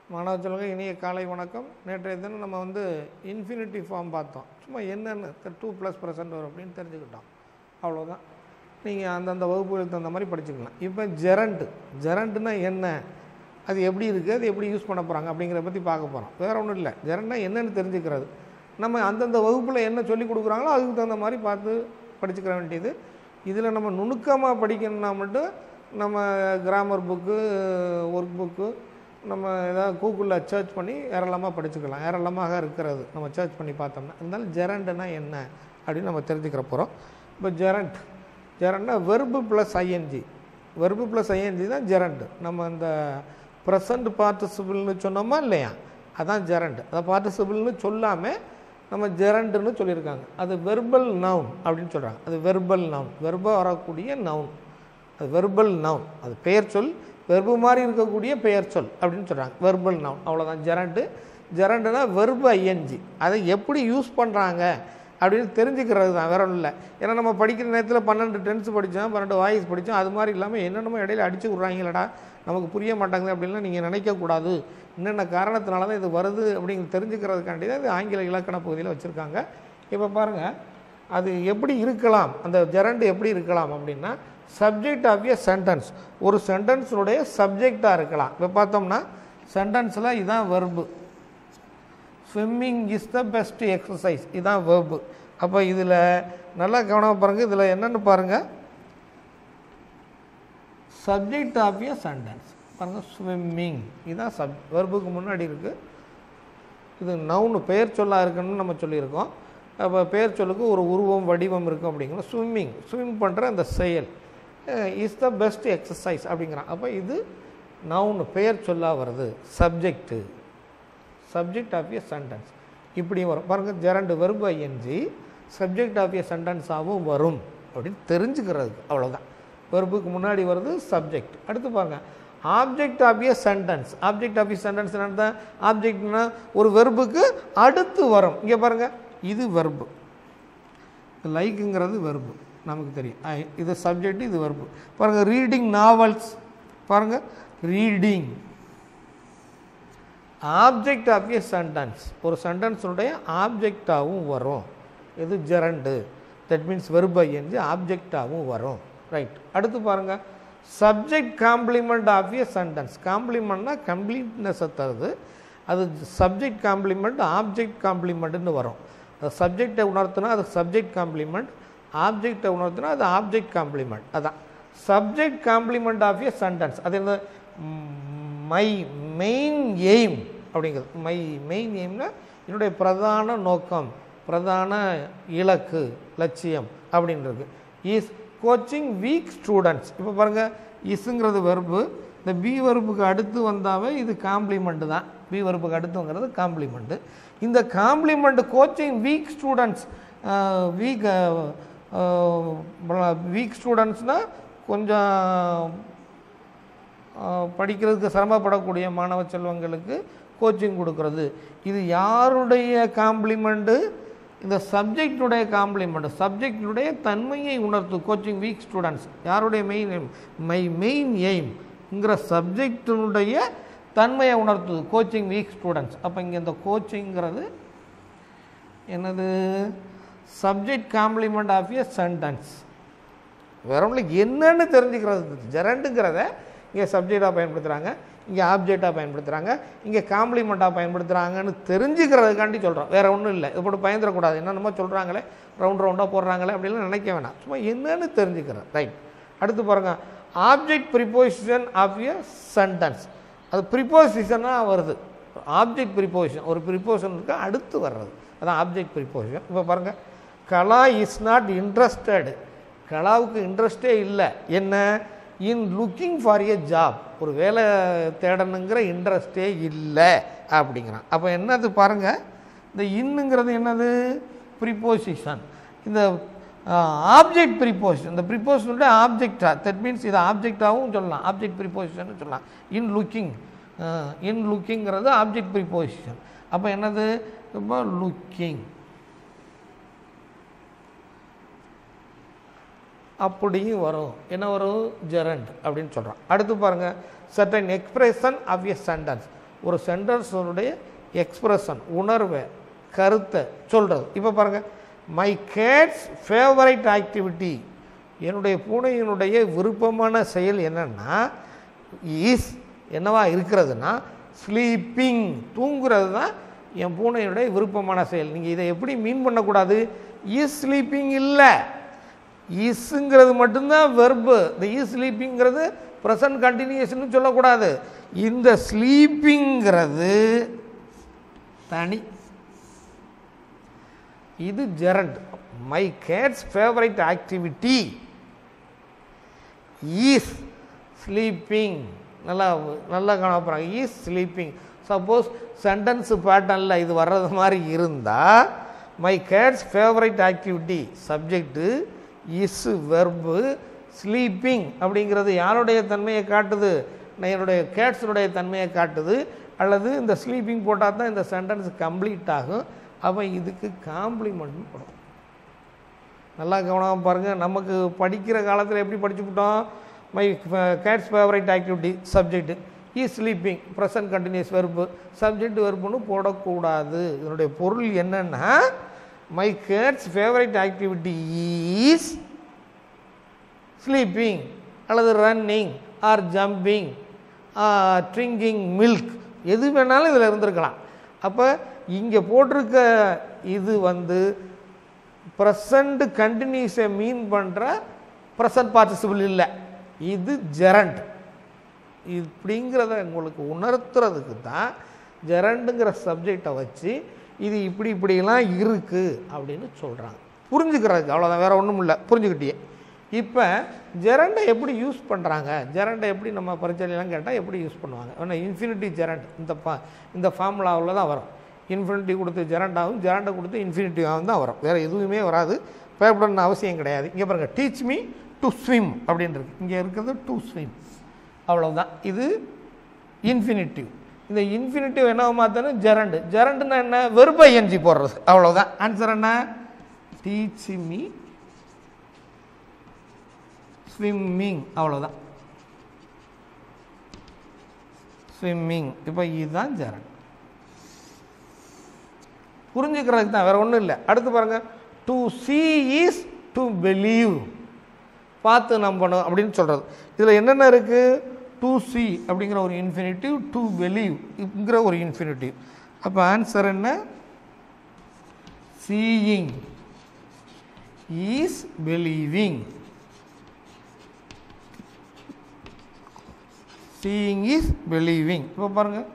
மாணவ செல்வங்க இனிய காலை வணக்கம் நேற்றைய தினம் நம்ம வந்து இன்ஃபினிட்டி ஃபார்ம் பார்த்தோம் சும்மா என்னென்னு டூ ப்ளஸ் பர்சன்ட் வரும் அப்படின்னு தெரிஞ்சுக்கிட்டோம் அவ்வளோதான் நீங்கள் அந்தந்த வகுப்புகளுக்கு தகுந்த மாதிரி படிச்சுக்கலாம் இப்போ ஜெரண்ட் ஜெரண்ட்னா என்ன அது எப்படி இருக்குது அது எப்படி யூஸ் பண்ண போகிறாங்க அப்படிங்கிறத பற்றி பார்க்க போகிறோம் வேறு ஒன்றும் இல்லை ஜெரண்ட்னா என்னன்னு தெரிஞ்சுக்கிறது நம்ம அந்தந்த வகுப்பில் என்ன சொல்லி கொடுக்குறாங்களோ அதுக்கு தகுந்த மாதிரி பார்த்து படிச்சுக்கிற வேண்டியது இதில் நம்ம நுணுக்கமாக படிக்கணும்னா மட்டும் நம்ம கிராமர் புக்கு ஒர்க் புக்கு நம்ம ஏதாவது கூகுளில் சர்ச் பண்ணி ஏராளமாக படிச்சுக்கலாம் ஏராளமாக இருக்கிறது நம்ம சர்ச் பண்ணி பார்த்தோம்னா இருந்தாலும் ஜெரண்ட்னா என்ன அப்படின்னு நம்ம தெரிஞ்சுக்கிற போகிறோம் இப்போ ஜெரண்ட் ஜெரண்ட்னா verb plus ING verb plus ING தான் ஜெரண்ட் நம்ம இந்த ப்ரெசண்ட் பார்ட்டிசிபிள்னு சொன்னோமா இல்லையா அதான் ஜெரண்ட் அதை பார்ட்டிசிபிள்னு சொல்லாமல் நம்ம ஜெரண்ட்னு சொல்லியிருக்காங்க அது வெர்பல் நவுன் அப்படின்னு சொல்கிறாங்க அது வெர்பல் நவுன் வெர்பாக வரக்கூடிய நவுன் அது வெர்பல் நவுன் அது பெயர் சொல் வெர்பு மாதிரி இருக்கக்கூடிய பெயர் சொல் அப்படின்னு சொல்கிறாங்க வெர்பல் நவுன் அவ்வளோதான் ஜெரண்டு ஜெரண்டுனா வெர்பு ஐஎன்ஜி அதை எப்படி யூஸ் பண்ணுறாங்க அப்படின்னு தெரிஞ்சுக்கிறது தான் வேற ஒன்றும் இல்லை ஏன்னா நம்ம படிக்கிற நேரத்தில் பன்னெண்டு டென்ஸ் படித்தோம் பன்னெண்டு வாய்ஸ் படித்தோம் அது மாதிரி இல்லாமல் என்னென்னமோ இடையில அடித்து விட்றாங்களடா நமக்கு புரிய மாட்டாங்குது அப்படின்லாம் நீங்கள் நினைக்கக்கூடாது என்னென்ன காரணத்தினால தான் இது வருது அப்படிங்கிற தெரிஞ்சுக்கிறதுக்காண்டி தான் இது ஆங்கில இலக்கண பகுதியில் வச்சுருக்காங்க இப்போ பாருங்கள் அது எப்படி இருக்கலாம் அந்த ஜெரண்டு எப்படி இருக்கலாம் அப்படின்னா சப்ஜெக்ட் ஆஃப் எ சென்டென்ஸ் ஒரு சென்டென்ஸுடைய சப்ஜெக்டாக இருக்கலாம் இப்போ பார்த்தோம்னா சென்டென்ஸில் இதான் verb swimming is the best exercise இதான் வேர்பு அப்போ இதில் நல்லா கவனமாக பாருங்கள் இதில் என்னென்னு பாருங்கள் சப்ஜெக்ட் ஆஃப் எ சென்டென்ஸ் பாருங்கள் ஸ்விம்மிங் இதுதான் சப் வெர்புக்கு முன்னாடி இருக்குது இது நவுனு பெயர் சொல்லாக இருக்கணும்னு நம்ம சொல்லியிருக்கோம் அப்போ பெயர் சொல்லுக்கு ஒரு உருவம் வடிவம் இருக்கும் அப்படிங்கிறோம் ஸ்விம்மிங் ஸ்விம் பண்ணுற அந்த செயல் இஸ் த பெஸ்ட் எக்ஸசைஸ் அப்படிங்கிறான் அப்போ இது நவுனு பெயர் சொல்லாக வருது subject subject of a sentence இப்படியும் வரும் பாருங்கள் gerund verb ING subject of a சென்டென்ஸாகவும் வரும் அப்படின்னு தெரிஞ்சுக்கிறதுக்கு அவ்வளோதான் வெர்புக்கு முன்னாடி வருது சப்ஜெக்ட் அடுத்து பாருங்கள் object of a sentence object of a sentence என்ன ஆப்ஜெக்ட்னா ஒரு வெர்புக்கு அடுத்து வரும் இங்கே பாருங்கள் இது வெர்பு லைக்குங்கிறது வெர்பு நமக்கு தெரியும் ஐ, இது சப்ஜெக்ட் இது வெர்பு பாருங்கள் ரீடிங் நாவல்ஸ் பாருங்கள் reading object of a sentence ஒரு சென்டென்ஸுடைய ஆப்ஜெக்டாகவும் வரும் இது ஜெரண்டு தட் மீன்ஸ் வெர்பை என்று ஆப்ஜெக்டாகவும் வரும் ரைட் அடுத்து பாருங்கள் subject complement of a sentence காம்ப்ளிமெண்ட்னா கம்ப்ளீட்னஸை தருது அது சப்ஜெக்ட் காம்ப்ளிமெண்ட் ஆப்ஜெக்ட் காம்ப்ளிமெண்ட்னு வரும் அது சப்ஜெக்டை உணர்த்தினா அது சப்ஜெக்ட் காம்ப்ளிமெண்ட் ஆப்ஜெக்டை உணர்த்தினா அது ஆப்ஜெக்ட் காம்ப்ளிமெண்ட் அதான் subject complement of a sentence அது என்ன மை மெயின் எய்ம் அப்படிங்கிறது மை மெயின் எய்ம்னா என்னுடைய பிரதான நோக்கம் பிரதான இலக்கு லட்சியம் அப்படின்றது இஸ் கோச்சிங் வீக் ஸ்டூடெண்ட்ஸ் இப்போ பாருங்கள் இஸுங்கிறது வெறுப்பு இந்த பி வெறுப்புக்கு அடுத்து வந்தாவே இது காம்ப்ளிமெண்ட்டு தான் பி வெறுப்புக்கு அடுத்துங்கிறது காம்ப்ளிமெண்ட்டு இந்த complement coaching weak students weak weak ஸ்டூடெண்ட்ஸ்னால் கொஞ்சம் படிக்கிறதுக்கு சிரமப்படக்கூடிய மாணவ செல்வங்களுக்கு கோச்சிங் கொடுக்கறது இது யாருடைய காம்ப்ளிமெண்ட்டு இந்த சப்ஜெக்டுடைய காம்ப்ளிமெண்ட் சப்ஜெக்டுடைய தன்மையை உணர்த்து கோச்சிங் வீக் ஸ்டூடெண்ட்ஸ் யாருடைய மெயின் எய்ம் மை மெயின் எய்ம்ங்கிற சப்ஜெக்டினுடைய தன்மையை உணர்த்துது கோச்சிங் வீக் ஸ்டூடெண்ட்ஸ் அப்போ இங்கே இந்த கோச்சிங்கிறது என்னது subject complement of a sentence வேற ஒன்றும் என்னன்னு தெரிஞ்சுக்கிறது ஜெரண்டுங்கிறத இங்கே சப்ஜெக்டாக பயன்படுத்துகிறாங்க இங்கே ஆப்ஜெக்டாக பயன்படுத்துகிறாங்க இங்கே காம்ப்ளிமெண்ட்டாக பயன்படுத்துகிறாங்கன்னு தெரிஞ்சுக்கிறதுக்காண்டி சொல்கிறோம் வேறு ஒன்றும் இல்லை இது போட்டு பயந்துடக்கூடாது என்னென்னமோ சொல்கிறாங்களே ரவுண்ட் ரவுண்டாக போடுறாங்களே அப்படின்லாம் நினைக்க வேணாம் சும்மா என்னன்னு தெரிஞ்சுக்கிறேன் ரைட் அடுத்து பாருங்கள் object preposition of a sentence அது ப்ரிப்போசிஷனாக வருது ஆப்ஜெக்ட் ப்ரிப்போசிஷன் ஒரு ப்ரிப்போசிஷனுக்கு அடுத்து வர்றது அதான் ஆப்ஜெக்ட் ப்ரிப்போசிஷன் இப்போ பாருங்கள் கலா இஸ் நாட் இன்ட்ரெஸ்டட் கலாவுக்கு இன்ட்ரெஸ்டே இல்லை என்ன in looking for a job ஒரு வேலை தேடணுங்கிற இன்ட்ரெஸ்டே இல்லை அப்படிங்கிறான் அப்போ என்னது பாருங்கள் இந்த இன்னுங்கிறது என்னது ப்ரிப்போசிஷன் இந்த ஆப்ஜெக்ட் ப்ரிப்போசிஷன் இந்த ப்ரிப்போசிஷனுடைய ஆப்ஜெக்டாக தட் மீன்ஸ் இது ஆப்ஜெக்டாகவும் சொல்லலாம் ஆப்ஜெக்ட் ப்ரிப்போசிஷன் சொல்லலாம் இன் லுக்கிங் இன் லுக்கிங்கிறது ஆப்ஜெக்ட் ப்ரிப்போசிஷன் அப்போ என்னது இப்போ லுக்கிங் அப்படியும் வரும் என்ன வரும் ஜெரண்ட் அப்படின்னு சொல்கிறோம் அடுத்து பாருங்கள் certain expression of a sentence ஒரு சென்டென்ஸனுடைய எக்ஸ்பிரஷன் உணர்வை கருத்தை சொல்கிறது இப்போ பாருங்கள் மை கேட்ஸ் ஃபேவரைட் ஆக்டிவிட்டி என்னுடைய பூனையினுடைய விருப்பமான செயல் என்னன்னா இஸ் என்னவா இருக்கிறதுனா ஸ்லீப்பிங் தூங்குறது தான் என் பூனையுடைய விருப்பமான செயல் நீங்கள் இதை எப்படி மீன் பண்ணக்கூடாது இஸ் ஸ்லீப்பிங் இல்லை இஸ்ங்கிறது மட்டும்தான் வெர்பு இந்த இஸ் ஸ்லீப்பிங்கிறது ப்ரெசன்ட் கண்டினியூஷன் சொல்லக்கூடாது இந்த ஸ்லீப்பிங்கிறது தனி இது gerund my cat's favourite activity is sleeping நல்லா நல்லா காணப்படுறாங்க ஈஸ் ஸ்லீப்பிங் சப்போஸ் சென்டென்ஸ் பேட்டர்னில் இது வர்றது மாதிரி இருந்தால் my cat's favourite activity subject is verb sleeping அப்படிங்கிறது யாருடைய தன்மையை காட்டுது நான் என்னுடைய கேட்ஸினுடைய தன்மையை காட்டுது அல்லது இந்த ஸ்லீப்பிங் போட்டால் தான் இந்த சென்டென்ஸ் கம்ப்ளீட் ஆகும் அப்போ இதுக்கு காம்ப்ளிமெண்ட் போடும் நல்லா கவனமாக பாருங்கள் நமக்கு படிக்கிற காலத்தில் எப்படி படிச்சுக்கிட்டோம் my cat's favourite activity subject is sleeping present continuous verb subject வெறுப்புன்னு போடக்கூடாது இதனுடைய பொருள் என்னென்னா my cat's favourite activity is sleeping அல்லது running or jumping drinking milk எது வேணாலும் இதில் இருந்திருக்கலாம் அப்போ இங்கே போட்டிருக்க இது வந்து ப்ரெசண்ட் கண்டினியூஸை மீன் பண்ணுற ப்ரெசன்ட் பார்ட்டிசிபிள் இல்லை இது ஜெரண்ட் இப்படிங்கிறத உங்களுக்கு உணர்த்துறதுக்கு தான் ஜெரண்டுங்கிற சப்ஜெக்டை வச்சு இது இப்படி இப்படிலாம் இருக்குது அப்படின்னு சொல்கிறாங்க புரிஞ்சுக்கிறதுக்கு அவ்வளோதான் வேறு ஒன்றும் இல்லை புரிஞ்சுக்கிட்டியே இப்போ ஜெரண்டை எப்படி யூஸ் பண்ணுறாங்க ஜெரண்டை எப்படி நம்ம பரிச்சைலாம் கேட்டால் எப்படி யூஸ் பண்ணுவாங்க ஏன்னா இன்ஃபினிட்டி ஜெரண்ட் இந்த பா இந்த ஃபார்முலாவில் தான் வரும் இன்ஃபினிட்டி கொடுத்து ஜெரண்டாகும் ஜெரண்டை கொடுத்து இன்ஃபினிட்டிவாகவும் தான் வரும் வேறு எதுவுமே வராது பயப்படணும்னு அவசியம் கிடையாது இங்கே பாருங்கள் டீச் மீ டு ஸ்விம் அப்படின்றது இங்கே இருக்கிறது டு ஸ்விம் அவ்வளவுதான் இது இன்ஃபினிட்டிவ் இந்த இன்ஃபினிட்டிவ் என்ன மாற்றணும் ஜெரண்டு ஜெரண்டுன்னா என்ன வெறுப்பை என்ஜி போடுறது அவ்வளவுதான் ஆன்சர் என்ன டீச் மீ ஸ்விம்மிங் அவ்வளோதான் ஸ்விம்மிங் இப்போ இதுதான் ஜெரண்ட் புரிஞ்சுக்கிறதுக்கு தான் வேற ஒன்றும் இல்லை அடுத்து பாருங்க to see is to believe பார்த்து நம்பணும் அப்படின்னு சொல்கிறது இதில் என்னென்ன இருக்குது டு see அப்படிங்கிற ஒரு இன்ஃபினிட்டிவ் டு believe ஒரு இன்ஃபினிட்டிவ் அப்போ ஆன்சர் என்ன seeing is believing seeing is believing இப்போ பாருங்கள்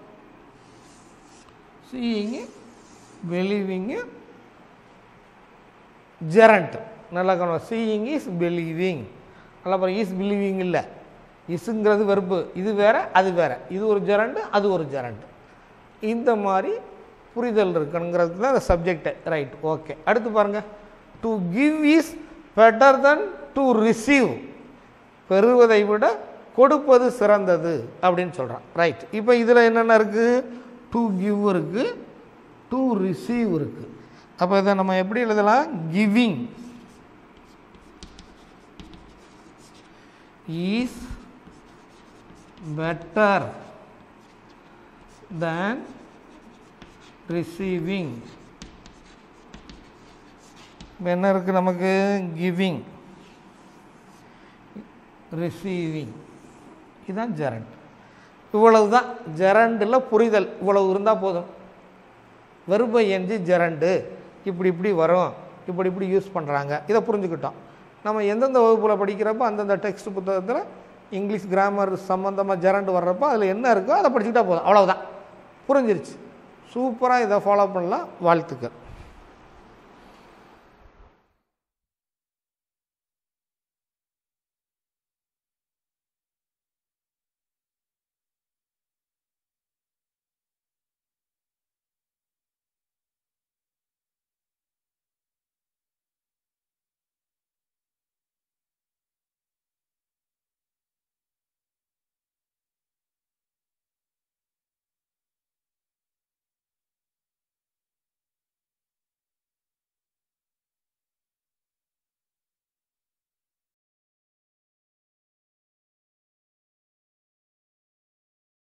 சீயிங்கு பிலீவிங்கு ஜெரண்ட் நல்லா கவனம் சீயிங் இஸ் பிலீவிங் நல்லா பாருங்க இஸ் பிலீவிங் இல்லை இஸுங்கிறது வெறுப்பு இது வேற அது வேற இது ஒரு ஜெரண்டு அது ஒரு ஜெரண்ட் இந்த மாதிரி புரிதல் இருக்கணுங்கிறது தான் அந்த சப்ஜெக்டு ரைட் ஓகே அடுத்து பாருங்கள் to give is better than to receive பெறுவதை விட கொடுப்பது சிறந்தது அப்படின்னு சொல்கிறான் ரைட் இப்போ இதில் என்னென்ன இருக்குது டு கிவ் இருக்குது டு ரிசீவ் இருக்குது அப்போ இதை நம்ம எப்படி எழுதலாம் giving is better than receiving என்ன இருக்குது நமக்கு கிவிங் ரிசீவிங் இதுதான் ஜெரண்ட் இவ்வளவு தான் ஜெரண்டில் புரிதல் இவ்வளவு இருந்தால் போதும் வெறுப்பை எஞ்சி ஜெரண்டு இப்படி இப்படி வரும் இப்படி இப்படி யூஸ் பண்ணுறாங்க இதை புரிஞ்சுக்கிட்டோம் நம்ம எந்தெந்த வகுப்பில் படிக்கிறப்போ அந்தந்த டெக்ஸ்ட் புத்தகத்தில் இங்கிலீஷ் கிராமர் சம்மந்தமாக ஜெரண்டு வர்றப்போ அதில் என்ன இருக்கோ அதை படிச்சுக்கிட்டா போதும் அவ்வளவுதான் புரிஞ்சிருச்சு சூப்பராக இதை ஃபாலோ பண்ணலாம் வாழ்த்துக்கள்